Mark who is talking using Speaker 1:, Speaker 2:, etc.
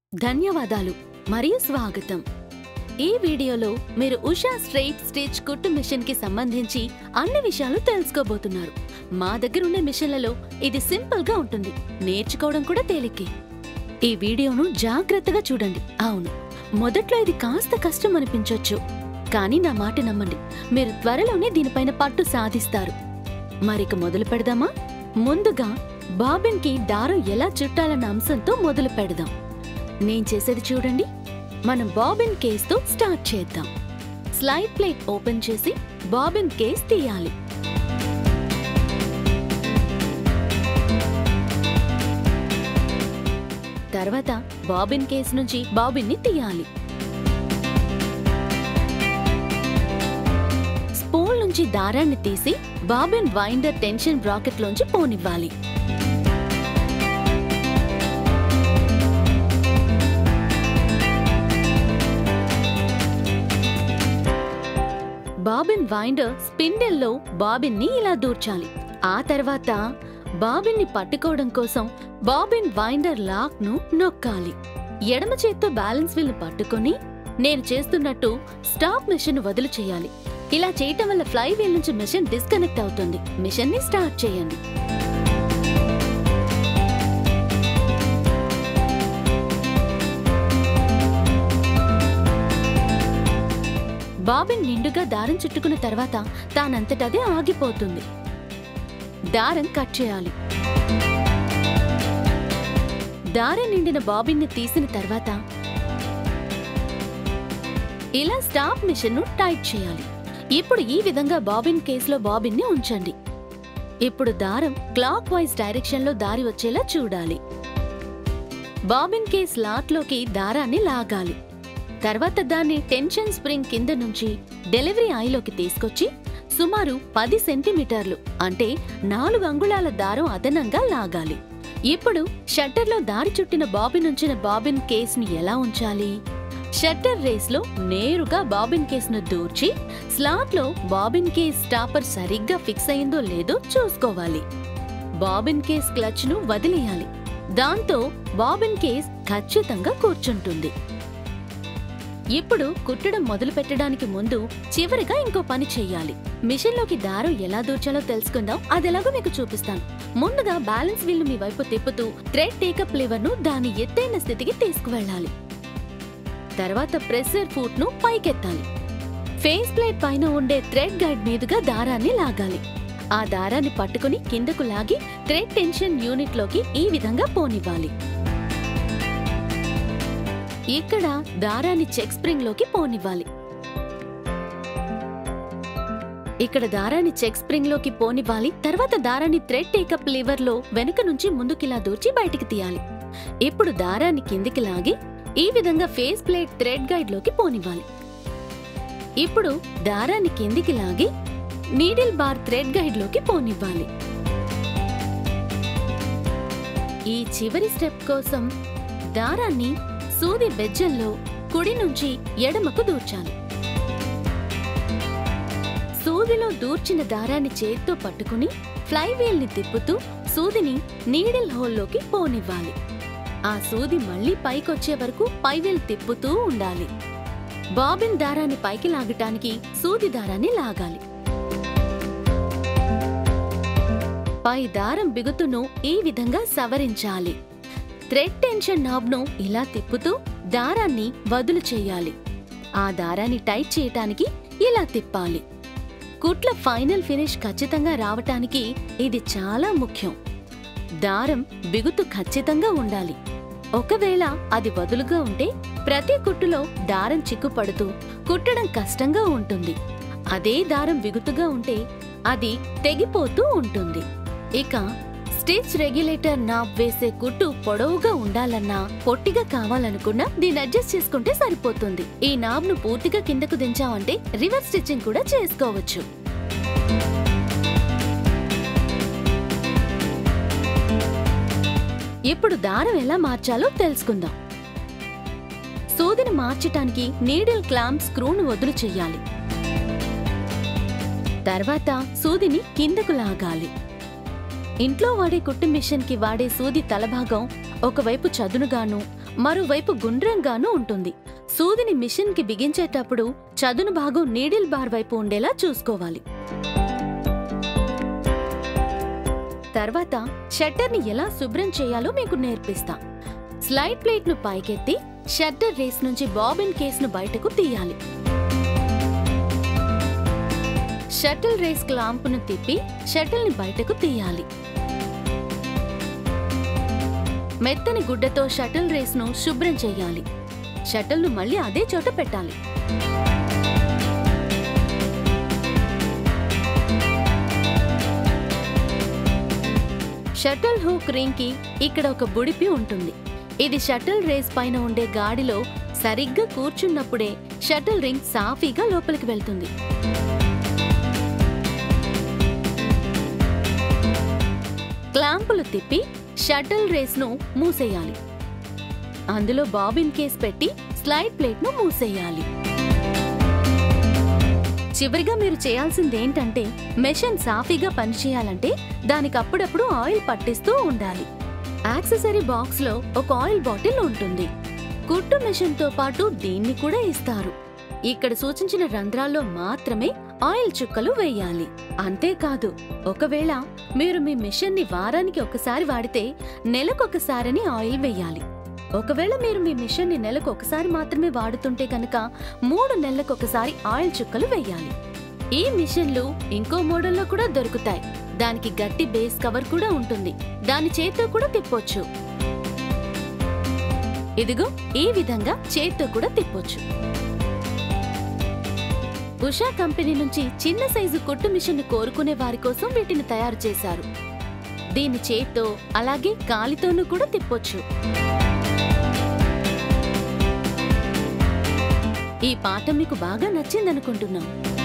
Speaker 1: ధన్యవాదాలు మరియు స్వాగతం ఈ వీడియోలో మీరు ఉషా స్ట్రెయిట్ స్టిచ్ కుట్టు మిషన్ కి సంబంధించి అన్ని విషయాలు తెలుసుకోబోతున్నారు మా దగ్గర ఉండే మిషన్లలో ఇది సింపుల్ గా ఉంటుంది నేర్చుకోవడం కూడా తేలికే ఈ వీడియోను జాగ్రత్తగా చూడండి అవును మొదట్లో ఇది కాస్త కష్టం అనిపించొచ్చు కానీ నా మాట నమ్మండి మీరు త్వరలోనే దీనిపైన పట్టు సాధిస్తారు మరిక మొదలు పెడదామా ముందుగా బాబిన్ కి దారం ఎలా చుట్టాలన్న అంశంతో మొదలు పెడదాం నేను చేసేది చూడండి మనం బాబిన్ కేస్తో స్టార్ట్ చేద్దాం స్లైడ్ ప్లేట్ ఓపెన్ చేసి బాబిన్ కేస్ తీయాలి తర్వాత బాబిన్ కేస్ నుంచి బాబిన్ ని తీయాలి స్పూల్ నుంచి దారాన్ని తీసి బాబిన్ వైండర్ టెన్షన్ బ్రాకెట్ లోంచి పోనివ్వాలి బాబిన్ వైండర్ స్పిన్డెల్లో బాబిన్ ని ఇలా దూర్చాలి ఆ తర్వాత బాబిన్ ని పట్టుకోవడం కోసం బాబిన్ వైండర్ లాక్ ను నొక్కాలి ఎడమ చేత్తో బ్యాలెన్స్ వీల్ పట్టుకొని నేను చేస్తున్నట్టు స్టాప్ మిషన్ వదులు చేయాలి ఇలా చేయటం వల్ల ఫ్లై వీల్ నుంచి మిషన్ డిస్కనెక్ట్ అవుతుంది మిషన్ ని స్టార్ట్ చేయండి బాబిన్ నిండుగా దారం చుట్టుకున్న తర్వాత తానంతటదే ఆగిపోతుంది దారం కట్ చేయాలి దారం నిండిన బాబిన్ని తీసిన తర్వాత ఇలా స్టాప్ మిషన్ ను టైట్ చేయాలి ఇప్పుడు ఈ విధంగా బాబిన్ కేసులో బాబిన్ ని ఉంచండి ఇప్పుడు దారం క్లాక్ వైజ్ డైరెక్షన్ లో దారి వచ్చేలా చూడాలి బాబిన్ కేస్ లాట్లోకి దారాన్ని లాగాలి తర్వాత దాన్ని టెన్షన్ స్ప్రింగ్ కింద నుంచి డెలివరీ ఐలోకి తీసుకొచ్చి సుమారు పది సెంటీమీటర్లు అంటే నాలుగు అంగుళాల దారం అదనంగా లాగాలి ఇప్పుడు షట్టర్లో దారి చుట్టిన బాబిన్ ఉంచిన బాబిన్ కేస్ని ఎలా ఉంచాలి షట్టర్ రేస్లో నేరుగా బాబిన్ కేస్ను దూర్చి స్లాట్లో బాబిన్ కేస్ స్టాపర్ సరిగ్గా ఫిక్స్ అయిందో లేదో చూసుకోవాలి బాబిన్ కేస్ క్లచ్ను వదిలేయాలి దాంతో బాబిన్ కేస్ ఖచ్చితంగా కూర్చుంటుంది ఇప్పుడు కుట్టడం మొదలు పెట్టడానికి ముందు చివరిగా ఇంకో పని చెయ్యాలి మిషన్లోకి దారం ఎలా దూర్చాలో తెలుసుకుందాం అదెలాగో మీకు చూపిస్తాను ముందుగా బ్యాలెన్స్ వీల్ మీ వైపు తిప్పుతూ థ్రెడ్ టేకప్ లివర్ ను దాని ఎత్తైన స్థితికి తీసుకువెళ్ళాలి తర్వాత ప్రెషర్ ఫూట్ ను పైకెత్తాలి ఫేస్ ప్లేట్ పైన ఉండే థ్రెడ్ గైడ్ మీదుగా దారాన్ని లాగాలి ఆ దారాన్ని పట్టుకుని కిందకు లాగి థ్రెడ్ టెన్షన్ యూనిట్ లోకి ఈ విధంగా పోనివ్వాలి ఇక్కడ దారాన్ని చెక్ స్ప్రింగ్ లోకి పోనివ్వాలి ఇక్కడ దారాన్ని చెక్ స్ప్రింగ్ లోకి పోనివ్వాలి తర్వాత దారాన్ని థ్రెడ్ టేకప్ లివర్ లో వెనుక నుంచి ముందుకిలా దూర్చి బయటికి తీయాలి ఇప్పుడు దారాన్ని కిందికి లాగి ఈ విధంగా ఫేస్ ప్లేట్ థ్రెడ్ గైడ్ లోకి పోనివ్వాలి ఇప్పుడు దారాన్ని కిందికి లాగి నీడిల్ బార్ థ్రెడ్ గైడ్ లోకి పోనివ్వాలి ఈ చివరి స్టెప్ కోసం దారాన్ని సూది బెజ్జంలో కుడి నుంచి ఎడమకు దూర్చాలి సూదిలో దూర్చిన దారాన్ని చేత్తో పట్టుకుని ఫ్లైవీల్ ని తిప్పుతూ సూదిని నీడిల్ హోల్లోకి పోనివ్వాలి ఆ సూది మళ్ళీ పైకొచ్చే వరకు పైవీల్ తిప్పుతూ ఉండాలి బాబిన్ దారాన్ని పైకి లాగటానికి సూది దారాన్ని లాగాలి పై దారం బిగుతును ఈ విధంగా సవరించాలి థ్రెడ్ టెన్షన్ నాబ్ను ఇలా తిప్పుతూ దారాన్ని వదులు చేయాలి ఆ దారాన్ని టైట్ చేయటానికి ఇలా తిప్పాలి కుట్ల ఫైనల్ ఫినిష్ ఖచ్చితంగా రావటానికి ఇది చాలా ముఖ్యం దారం బిగుతు ఖచ్చితంగా ఉండాలి ఒకవేళ అది వదులుగా ఉంటే ప్రతి కుట్టులో దారం చిక్కుపడుతూ కుట్టడం కష్టంగా ఉంటుంది అదే దారం బిగుతుగా ఉంటే అది తెగిపోతూ ఉంటుంది ఇక స్టిచ్ రెగ్యులేటర్ నాబ్ వేసే కుట్టు పొడవుగా ఉండాలన్నా పొట్టిగా కావాలనుకున్నా దీన్ని అడ్జస్ట్ చేసుకుంటే సరిపోతుంది ఈ నాబ్ ను పూర్తిగా కిందకు దించామంటే రివర్స్ స్టిచ్చింగ్ కూడా చేసుకోవచ్చు ఇప్పుడు దారం ఎలా మార్చాలో తెలుసుకుందాం సూదిని మార్చటానికి నీడిల్ క్లాంప్ స్క్రూను వదులు చెయ్యాలి తర్వాత సూదిని కిందకు లాగాలి ఇంట్లో వాడే కుట్టు మిషన్ కి వాడే సూది తలభాగం ఒకవైపు చదునుగాను మరోవైపు గుండ్రంగాను ఉంటుంది సూదిని మిషన్ కి బిగించేటప్పుడు చదును భాగం నీడిల్ బార్ వైపు ఉండేలా చూసుకోవాలి తర్వాత షట్టర్ని ఎలా శుభ్రం చేయాలో మీకు నేర్పిస్తా స్లైడ్ ప్లేట్ ను పైకెత్తి షట్టర్ రేస్ నుంచి బాబిన్ కేస్ను బయటకు తీయాలి షటిల్ రేస్ క్లాంపును తిప్పి షటిల్ని బయటకు తీయాలి మెత్తని గుడ్డతో షటిల్ రేస్ను శుభ్రం చేయాలి షటిల్ను మళ్ళీ అదే చోట పెట్టాలి షటిల్ హూక్ రింగ్ కి ఇక్కడ ఒక బుడిపి ఉంటుంది ఇది షటిల్ రేస్ పైన ఉండే గాడిలో సరిగ్గా కూర్చున్నప్పుడే షటిల్ రింగ్ సాఫీగా లోపలికి వెళ్తుంది క్లాంపులు తిప్పి షటిల్ రేస్ను మూసేయాలి అందులో బాబిన్ కేస్ పెట్టి స్లైడ్ ప్లేట్ను మూసేయాలి చివరిగా మీరు చేయాల్సిందేంటంటే మెషిన్ సాఫీగా పనిచేయాలంటే దానికి అప్పుడప్పుడు ఆయిల్ పట్టిస్తూ ఉండాలి యాక్సెసరీ బాక్స్ లో ఒక ఆయిల్ బాటిల్ ఉంటుంది కుట్టు మెషిన్ తో పాటు దీన్ని కూడా ఇస్తారు ఇక్కడ సూచించిన రంధ్రాల్లో మాత్రమే ఆయిల్ చుక్కలు వేయాలి అంతేకాదు ఒకవేళ మీరు మీ మిషన్ ని వారానికి ఒకసారి వాడితే నెలకొకసారని ఆయిల్ వేయాలి ఒకవేళ మీరు మీ మిషన్ ని నెలకు ఒకసారి మాత్రమే వాడుతుంటే కనుక మూడు నెలలకొకసారి ఆయిల్ చుక్కలు వేయాలి ఈ మిషన్లు ఇంకో మోడల్లో కూడా దొరుకుతాయి దానికి గట్టి బేస్ కవర్ కూడా ఉంటుంది దాని చేత్తో కూడా తిప్పొచ్చు ఇదిగో ఈ విధంగా చేత్తో కూడా తిప్పొచ్చు ఉషా కంపెనీ నుంచి చిన్న సైజు కుట్టు మిషన్ కోరుకునే వారి కోసం వీటిని తయారు చేశారు దీని చేత్తో అలాగే కాలితోనూ కూడా తిప్పొచ్చు ఈ పాఠం మీకు బాగా నచ్చిందనుకుంటున్నాం